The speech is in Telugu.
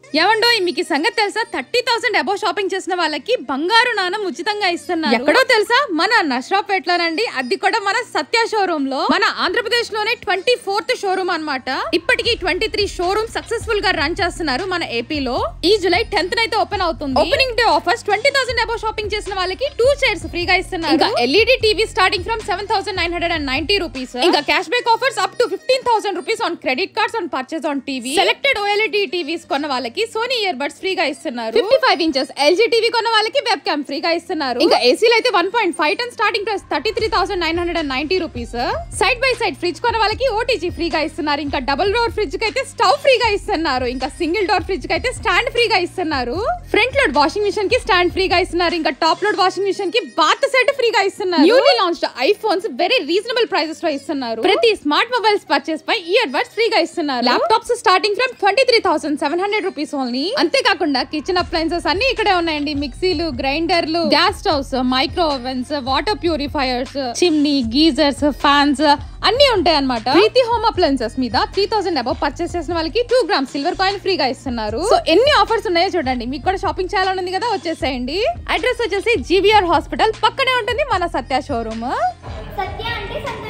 ఏమండో మీకు ఈ సంగతి తెలుసా థర్టీ థౌసండ్ అబో షాపింగ్ చేసిన వాళ్ళకి బంగారు నాణం ఉచితంగా ఇస్తున్నారు ఎక్కడో తెలుసా మన నష్రాపేటలోనండి అది కూడా మన సత్య షోరూమ్ లో మన ఆంధ్రప్రదేశ్ లోనే ట్వంటీ ఫోర్త్ షోరూమ్ అన్నమాట ఇప్పటికి ట్వంటీ త్రీ షోరూమ్ సక్సెస్ఫుల్ గా రన్ చేస్తున్నారు మన ఏపీలో ఈ జూలై టెన్త్ అయితే ఓపెన్ అవుతుంది opening day offers twenty thousand above shopping చేసిన వాళ్ళకి టూ చైర్స్ ఫ్రీగా ఇస్తున్నారు ఇంకా LED TV starting from seven thousand nine hundred and ninety rupees ఇంకా cash back offers up to fifteen thousand rupees on credit cards on purchase on TV selected OLED TVs కొన్న వాళ్ళకి సోనీ ఇయర్ బడ్స్ ఫ్రీగా ఇస్తున్నారు fifty five inches LG TV కొన్న వాళ్ళకి వెబ్ క్యామ్ ఫ్రీగా ఇస్తున్నారు ఇంకా ఏసీలు అయితే one point five ton starting price thirty three thousand nine hundred and ninety rupees side by side fridge కొన్న వాళ్ళకి ఓటీజీ ఫ్రీగా ఇస్తున్నారు ఇంకా డబుల్ డోర్ ఫ్రిడ్జ్ కి అయితే స్టవ్ ఫ్రీగా ఇస్తున్నారు ఇంకా సింగిల్ డోర్ ఫ్రిడ్జ్ కి అయితే స్టాండ్ ఫ్రీగా ఇస్తున్నారు ఫ్రంట్ లోడ్ వాషింగ్ మిషన్ కి స్టాండ్ ఫ్రీగా ఇస్తున్నారు ఇంకా టాప్ లోడ్ వాషింగ్ మిషన్ కి బాత్ సెట్ ఫ్రీగా ఇస్తున్నారు newly launch iPhones very reasonable prices లో ఇస్తున్నారు ప్రతి స్మార్ట్ మొబైల్స్ పర్చేస్ పై ఇయర్ బడ్స్ ఫ్రీగా ఇస్తున్నారు laptops starting from twenty three thousand seven hundred rupees only అంతేకాకుండా కిచెన్ అప్లయన్సెస్ అన్ని ఇక్కడే ఉన్నాయండి మిక్సీలు గ్రైండర్లు gas stoves micro ovens water purifiers chimney geysers fans అన్ని ఉంటాయి అనమాట ప్రీతి హోమ్ అప్లయన్సెస్ మీద త్రీ థౌసండ్ అబౌవ్ పర్చేస్ చేసిన వాళ్ళకి టూ గ్రామ్ సిల్వర్ కాయిన్ ఫ్రీగా ఇస్తున్నారు సో ఎన్ని ఆఫర్స్ ఉన్నాయో చూడండి మీకు కూడా షాపింగ్ చేయాలని ఉంది కదా వచ్చేసేయండి అడ్రస్ వచ్చేసి జీబీఆర్ హాస్పిటల్ పక్కనే ఉంటుంది మన సత్య షోరూమ్ సత్య అంటే సంతోష్